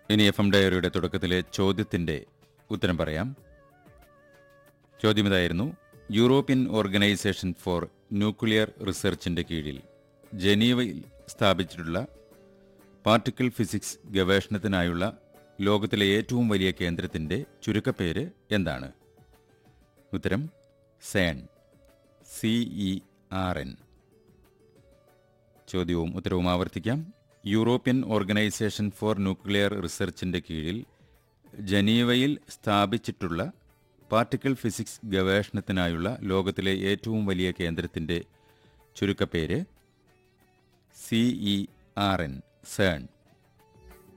ഇനി F M ഡയറിയുടെ തുടക്കത്തിലെ ചോദ്യത്തിന്റെ ഉത്തരം പറയാം ചോദ്യം ഇതായിരുന്നു യൂറോപ്യൻ ഓർഗനൈസേഷൻ ഫോർ ന്യൂക്ലിയർ റിസർച്ചിന്റെ കീഴിൽ ജനീവയിൽ സ്ഥാപിച്ചിട്ടുള്ള പാർട്ടിക്കിൾ ഫിസിക്സ് ഗവേഷണത്തിനായുള്ള ലോകത്തിലെ ഏറ്റവും വലിയ കേന്ദ്രത്തിന്റെ ചുരുക്കപ്പേര് എന്താണ് ഉത്തരം സേൺ സിഇ ആർ എൻ ചോദ്യവും ഉത്തരവും ആവർത്തിക്കാം യൂറോപ്യൻ ഓർഗനൈസേഷൻ ഫോർ ന്യൂക്ലിയർ റിസർച്ചിന്റെ കീഴിൽ ജനീവയിൽ സ്ഥാപിച്ചിട്ടുള്ള പാർട്ടിക്കിൾ ഫിസിക്സ് ഗവേഷണത്തിനായുള്ള ലോകത്തിലെ ഏറ്റവും വലിയ കേന്ദ്രത്തിന്റെ ചുരുക്കപ്പേര് സിഇ ആർ എൻ സേൺ